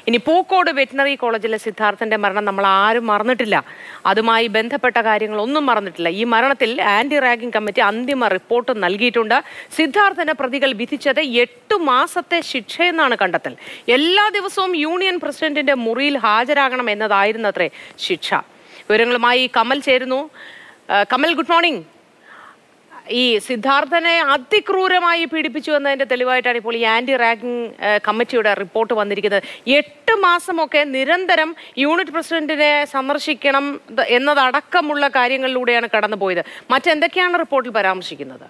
ഇനി പൂക്കോട് വെറ്റിനറി കോളേജിലെ സിദ്ധാർത്ഥന്റെ മരണം നമ്മൾ ആരും മറന്നിട്ടില്ല അതുമായി ബന്ധപ്പെട്ട കാര്യങ്ങളൊന്നും മറന്നിട്ടില്ല ഈ മരണത്തിൽ ആന്റി റാഗിംഗ് കമ്മിറ്റി അന്തിമ റിപ്പോർട്ട് നൽകിയിട്ടുണ്ട് സിദ്ധാർത്ഥന് പ്രതികൾ വിധിച്ചത് എട്ട് മാസത്തെ ശിക്ഷയെന്നാണ് കണ്ടെത്തൽ എല്ലാ ദിവസവും യൂണിയൻ പ്രസിഡന്റിന്റെ മുറിയിൽ ഹാജരാകണം എന്നതായിരുന്നത്രേ ശിക്ഷ വിവരങ്ങളുമായി കമൽ ചേരുന്നു ആ, കമൽ ഗുഡ് മോർണിംഗ് ഈ സിദ്ധാർത്ഥനെ അതിക്രൂരമായി പീഡിപ്പിച്ചു എന്നതിന്റെ തെളിവായിട്ടാണ് ഇപ്പോൾ ഈ ആന്റി റാഗിംഗ് ഏഹ്, കമ്മിറ്റിയുടെ റിപ്പോർട്ട് വന്നിരിക്കുന്നത് എട്ട് മാസമൊക്കെ നിരന്തരം യൂണിറ്റ് പ്രസിഡന്റിനെ സന്ദർശിക്കണം ദ- എന്നതടക്കമുള്ള കാര്യങ്ങളിലൂടെയാണ് കടന്നുപോയത് മറ്റെന്തൊക്കെയാണ് റിപ്പോർട്ടിൽ പരാമർശിക്കുന്നത്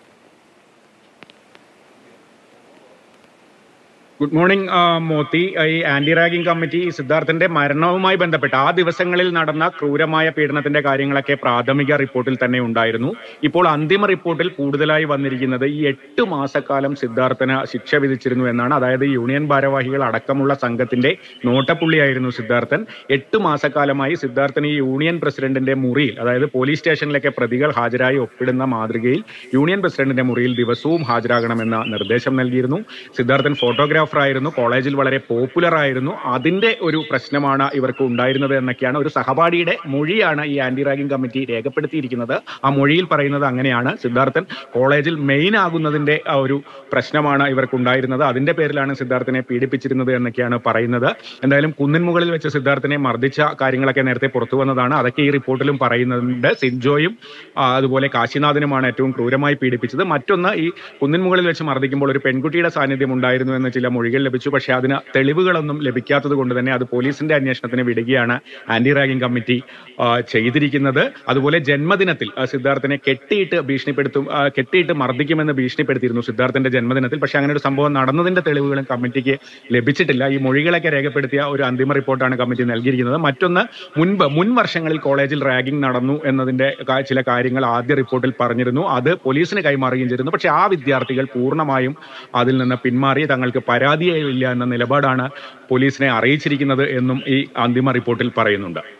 ഗുഡ് മോർണിംഗ് ആ, മോത്തി ഈ ആന്റി റാഗിംഗ് കമ്മിറ്റി ഈ സിദ്ധാർത്ഥന്റെ മരണവുമായി ബന്ധപ്പെട്ട് ആ ദിവസങ്ങളിൽ നടന്ന ക്രൂരമായ പീഡനത്തിന്റെ കാര്യങ്ങളൊക്കെ പ്രാഥമിക റിപ്പോർട്ടിൽ തന്നെ ഉണ്ടായിരുന്നു ഇപ്പോൾ അന്തിമ റിപ്പോർട്ടിൽ കൂടുതലായി വന്നിരിക്കുന്നത് ഈ എട്ട് മാസക്കാലം സിദ്ധാർത്ഥന് ശിക്ഷ വിധിച്ചിരുന്നു എന്നാണ് അതായത് യൂണിയൻ ഭാരവാഹികൾ അടക്കമുള്ള സംഘത്തിന്റെ നോട്ടപ്പുള്ളിയായിരുന്നു സിദ്ധാർത്ഥൻ എട്ട് മാസക്കാലമായി സിദ്ധാർത്ഥൻ ഈ യൂണിയൻ പ്രസിഡന്റിന്റെ മുറിയിൽ അതായത് പോലീസ് സ്റ്റേഷനിലൊക്കെ പ്രതികൾ ഹാജരായി ഒപ്പിടുന്ന മാതൃകയിൽ യൂണിയൻ പ്രസിഡന്റിന്റെ മുറിയിൽ ദിവസവും ഹാജരാകണമെന്ന നിർദ്ദേശം നൽകിയിരുന്നു സിദ്ധാർത്ഥൻ ഫോട്ടോഗ്രാഫർ ആയിരുന്നു കോളേജിൽ വളരെ പോപ്പുലർ ആയിരുന്നു അതിന്റെ ഒരു പ്രശ്നമാണ് ഇവർക്ക് ഉണ്ടായിരുന്നത് എന്നൊക്കെയാണ് ഒരു സഹപാഠിയുടെ മൊഴിയാണ് ഈ ആന്റി റാഗിംഗ് കമ്മിറ്റി രേഖപ്പെടുത്തിയിരിക്കുന്നത് ആ മൊഴിയിൽ പറയുന്നത് അങ്ങനെയാണ് സിദ്ധാർത്ഥൻ കോളേജിൽ മെയിൻ ആകുന്നതിന്റെ ആ ഒരു പ്രശ്നമാണ് ഇവർക്ക് ഉണ്ടായിരുന്നത് അതിന്റെ പേരിലാണ് സിദ്ധാർത്ഥനെ പീഡിപ്പിച്ചിരുന്നത് എന്നൊക്കെയാണ് പറയുന്നത് എന്തായാലും കുന്നിൻ മുകളിൽ വെച്ച് സിദ്ധാർത്ഥനെ മർദ്ദിച്ച കാര്യങ്ങളൊക്കെ നേരത്തെ പുറത്തു വന്നതാണ് അതൊക്കെ ഈ റിപ്പോർട്ടിലും പറയുന്നുണ്ട് സിൻജോയും ആ, അതുപോലെ കാശിനാഥനുമാണ് ഏറ്റവും ക്രൂരമായി പീഡിപ്പിച്ചത് മറ്റൊന്ന് ഈ കുന്നിൻ മുകളിൽ വെച്ച് മർദ്ദിക്കുമ്പോൾ ഒരു പെൺകുട്ടിയുടെ സാന്നിധ്യം ഉണ്ടായിരുന്നു എന്ന് ചില മൊഴികൾ ലഭിച്ചു പക്ഷേ അതിന് തെളിവുകളൊന്നും ലഭിക്കാത്തത് കൊണ്ട് തന്നെ അത് പോലീസിന്റെ അന്വേഷണത്തിന് വിടുകയാണ് ആന്റി റാഗിംഗ് കമ്മിറ്റി ആ, ചെയ്തിരിക്കുന്നത് അതുപോലെ ജന്മദിനത്തിൽ ആ, സിദ്ധാർത്ഥനെ കെട്ടിയിട്ട് ഭീഷണിപ്പെടുത്തും ആ, കെട്ടിയിട്ട് മർദ്ദിക്കുമെന്ന് ഭീഷണിപ്പെടുത്തിയിരുന്നു സിദ്ധാർത്ഥന്റെ ജന്മദിനത്തിൽ പക്ഷേ അങ്ങനെ ഒരു സംഭവം നടന്നതിന്റെ തെളിവുകളും കമ്മിറ്റിക്ക് ലഭിച്ചിട്ടില്ല ഈ മൊഴികളൊക്കെ രേഖപ്പെടുത്തിയ ഒരു അന്തിമ റിപ്പോർട്ടാണ് കമ്മിറ്റി നൽകിയിരിക്കുന്നത് മറ്റൊന്ന് മുൻപ് മുൻ വർഷങ്ങളിൽ കോളേജിൽ റാഗിംഗ് നടന്നു എന്നതിന്റെ കാ- ചില കാര്യങ്ങൾ ആദ്യ റിപ്പോർട്ടിൽ പറഞ്ഞിരുന്നു അത് പോലീസിന് കൈമാറുകയും ചെയ്തിരുന്നു പക്ഷേ ആ വിദ്യാർത്ഥികൾ പൂർണ്ണമായും അതിൽ നിന്ന് പിന്മാറി തങ്ങൾക്ക് പരാതിയേ ഇല്ല എന്ന നിലപാടാണ് പോലീസിനെ അറിയിച്ചിരിക്കുന്നത് എന്നും ഈ അന്തിമ റിപ്പോർട്ടിൽ പറയുന്നുണ്ട്